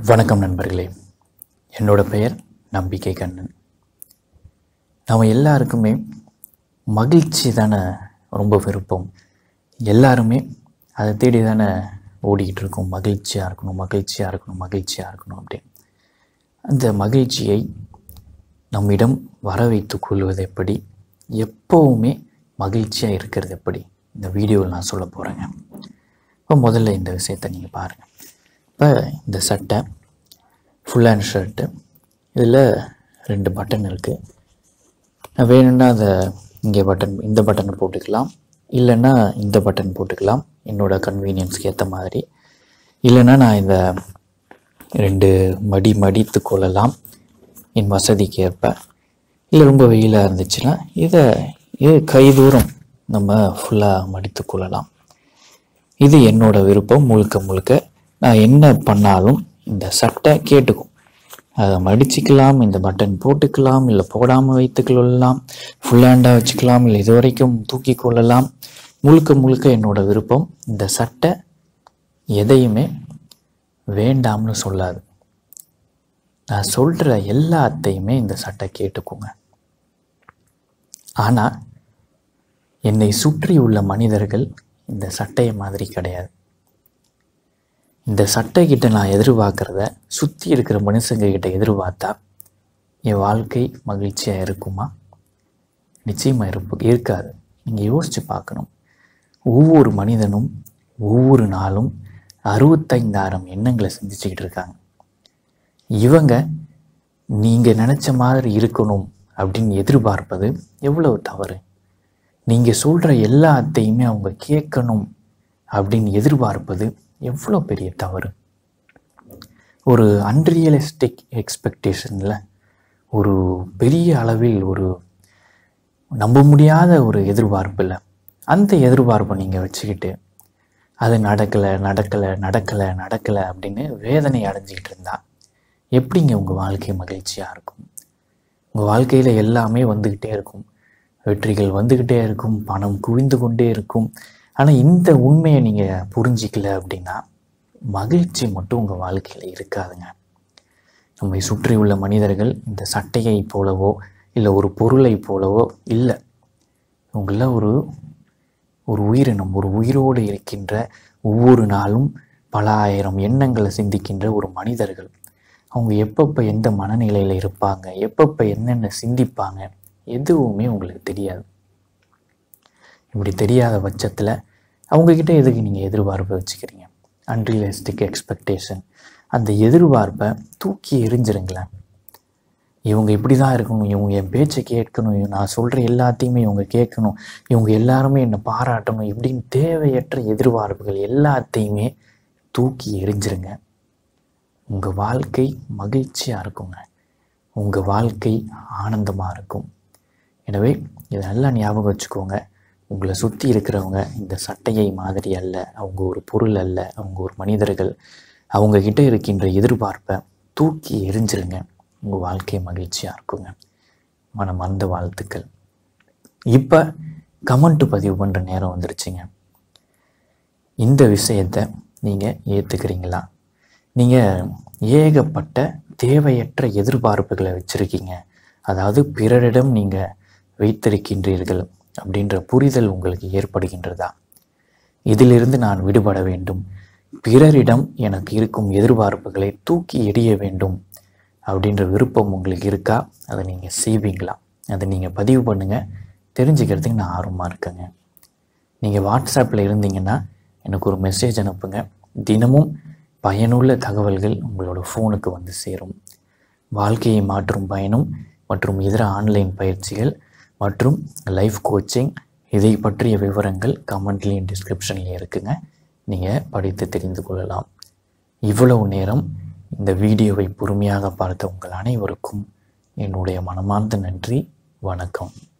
வணக்கம் நண்பர்களே என்னோட பெயர் நம்பிக்கை கண்ணன் நம்ம எல்லாருக்குமே மகிழ்ச்சி தானே ரொம்ப விருப்பம் எல்லாருமே அதை தேடி தானே ஓடிக்கிட்டு இருக்கோம் மகிழ்ச்சியாக இருக்கணும் மகிழ்ச்சியாக இருக்கணும் மகிழ்ச்சியாக இருக்கணும் அப்படின்னு அந்த மகிழ்ச்சியை நம்மிடம் வர வைத்துக் கொள்வது எப்படி எப்போவுமே மகிழ்ச்சியாக இருக்கிறது எப்படி இந்த வீடியோவில் நான் சொல்ல போகிறேங்க இப்போ முதல்ல இந்த விஷயத்தை நீங்கள் பாருங்கள் இப்போ இந்த சட்டை ஃபுல் ஹேண்ட் ஷர்ட்டு இதில் ரெண்டு பட்டன் இருக்குது நான் வேணும்னா அதை இங்கே பட்டன் இந்த பட்டனை போட்டுக்கலாம் இல்லைன்னா இந்த பட்டன் போட்டுக்கலாம் என்னோட கன்வீனியன்ஸ்க்கு ஏற்ற மாதிரி இல்லைன்னா நான் இந்த ரெண்டு மடி மடித்து கொள்ளலாம் என் வசதிக்கு ஏற்ப இல்லை ரொம்ப வெயிலாக இருந்துச்சுன்னா இதை இது கை தூரம் நம்ம ஃபுல்லாக மடித்து கொள்ளலாம் இது என்னோட விருப்பம் முழுக்க முழுக்க நான் என்ன பண்ணாலும் இந்த சட்டை கேட்டுக்கும் அதை மடிச்சுக்கலாம் இந்த பட்டன் போட்டுக்கலாம் இல்லை போடாமல் வைத்துக்கொள்ளலாம் ஃபுல் ஹேண்டாக வச்சுக்கலாம் இல்லை இது வரைக்கும் தூக்கி கொள்ளலாம் முழுக்க முழுக்க என்னோட விருப்பம் இந்த சட்டை எதையுமே வேண்டாம்னு சொல்லாது நான் சொல்கிற எல்லாத்தையுமே இந்த சட்டை கேட்டுக்கோங்க ஆனால் என்னை சுற்றி உள்ள மனிதர்கள் இந்த சட்டையை மாதிரி கிடையாது இந்த சட்டை கிட்ட நான் எதிர்பார்க்குறத சுற்றி இருக்கிற மனுஷங்க கிட்ட எதிர்பார்த்தா என் வாழ்க்கை மகிழ்ச்சியாக இருக்குமா நிச்சயமாக இருப்பு இருக்காது நீங்கள் யோசித்து பார்க்கணும் ஒவ்வொரு மனிதனும் ஒவ்வொரு நாளும் அறுபத்தைந்தாயிரம் எண்ணங்களை சிந்திச்சுக்கிட்டு இருக்காங்க இவங்க நீங்கள் நினச்ச மாதிரி இருக்கணும் அப்படின்னு எதிர்பார்ப்பது எவ்வளவு தவறு நீங்கள் சொல்கிற எல்லாத்தையுமே அவங்க கேட்கணும் அப்படின்னு எதிர்பார்ப்பது எவ்வளோ பெரிய தவறு ஒரு அன்ரியலிஸ்டிக் எக்ஸ்பெக்டேஷனில் ஒரு பெரிய அளவில் ஒரு நம்ப முடியாத ஒரு எதிர்பார்ப்பில் அந்த எதிர்பார்ப்பை நீங்கள் வச்சுக்கிட்டு அது நடக்கலை நடக்கலை நடக்கலை நடக்கலை அப்படின்னு வேதனை அடைஞ்சிக்கிட்டு இருந்தா எப்படிங்க உங்கள் வாழ்க்கை மகிழ்ச்சியாக இருக்கும் உங்கள் வாழ்க்கையில் எல்லாமே வந்துக்கிட்டே இருக்கும் வெற்றிகள் வந்துக்கிட்டே இருக்கும் பணம் குவிந்து கொண்டே இருக்கும் ஆனால் இந்த உண்மையை நீங்கள் புரிஞ்சிக்கல அப்படின்னா மகிழ்ச்சி மட்டும் உங்கள் வாழ்க்கையில் இருக்காதுங்க நம்மை சுற்றி உள்ள மனிதர்கள் இந்த சட்டையை போலவோ இல்லை ஒரு பொருளை போலவோ இல்லை உங்கள ஒரு ஒரு உயிரினம் ஒரு உயிரோடு இருக்கின்ற ஒவ்வொரு நாளும் பல ஆயிரம் எண்ணங்களை சிந்திக்கின்ற ஒரு மனிதர்கள் அவங்க எப்பப்போ எந்த மனநிலையில் இருப்பாங்க எப்பப்போ என்னென்ன சிந்திப்பாங்க எதுவுமே உங்களுக்கு தெரியாது இப்படி தெரியாத பட்சத்தில் அவங்கக்கிட்ட எதுக்கு நீங்கள் எதிர்பார்ப்பை வச்சுக்கிறீங்க அன்ரியலிஸ்டிக் எக்ஸ்பெக்டேஷன் அந்த எதிர்பார்ப்பை தூக்கி எரிஞ்சிருங்களேன் இவங்க இப்படி தான் இருக்கணும் இவங்க என் பேச்சை கேட்கணும் இவங்க நான் சொல்கிற எல்லாத்தையுமே இவங்க கேட்கணும் இவங்க எல்லாருமே என்னை பாராட்டணும் இப்படின்னு தேவையற்ற எதிர்பார்ப்புகள் எல்லாத்தையுமே தூக்கி எரிஞ்சிருங்க உங்கள் வாழ்க்கை மகிழ்ச்சியாக இருக்குங்க உங்கள் வாழ்க்கை ஆனந்தமாக இருக்கும் எனவே இதை நல்லா ஞாபகம் வச்சுக்கோங்க உங்களை சுற்றி இருக்கிறவங்க இந்த சட்டையை மாதிரி அல்ல அவங்க ஒரு பொருள் அல்ல அவங்க ஒரு மனிதர்கள் அவங்கக்கிட்ட இருக்கின்ற எதிர்பார்ப்பை தூக்கி எரிஞ்சிருங்க உங்கள் வாழ்க்கை மகிழ்ச்சியாக இருக்குங்க மனமார்ந்த வாழ்த்துக்கள் இப்போ கமெண்ட் பதிவு பண்ணுற நேரம் வந்துருச்சுங்க இந்த விஷயத்தை நீங்கள் ஏற்றுக்கிறீங்களா நீங்கள் ஏகப்பட்ட தேவையற்ற எதிர்பார்ப்புகளை வச்சுருக்கீங்க அதாவது பிறரிடம் நீங்கள் வைத்திருக்கின்றீர்கள் அப்படின்ற புரிதல் உங்களுக்கு ஏற்படுகின்றதா இதிலிருந்து நான் விடுபட வேண்டும் பிறரிடம் எனக்கு இருக்கும் எதிர்பார்ப்புகளை தூக்கி எறிய வேண்டும் அப்படின்ற விருப்பம் உங்களுக்கு இருக்கா அதை நீங்கள் செய்வீங்களா அதை நீங்கள் பதிவு பண்ணுங்கள் தெரிஞ்சுக்கிறதுக்கு நான் ஆர்வமாக இருக்கேங்க நீங்கள் வாட்ஸ்அப்பில் இருந்தீங்கன்னா எனக்கு ஒரு மெசேஜ் அனுப்புங்க தினமும் பயனுள்ள தகவல்கள் உங்களோட ஃபோனுக்கு வந்து சேரும் வாழ்க்கையை மாற்றும் பயணம் மற்றும் இதர ஆன்லைன் பயிற்சிகள் மற்றும் லைஃப் கோச்சிங் இதை பற்றிய விவரங்கள் கமெண்ட்லேயும் டிஸ்கிரிப்ஷன்லேயும் இருக்குங்க நீங்கள் படித்து தெரிந்து கொள்ளலாம் இவ்வளவு நேரம் இந்த வீடியோவை பொறுமையாக பார்த்த உங்கள் அனைவருக்கும் என்னுடைய மனமார்ந்த நன்றி வணக்கம்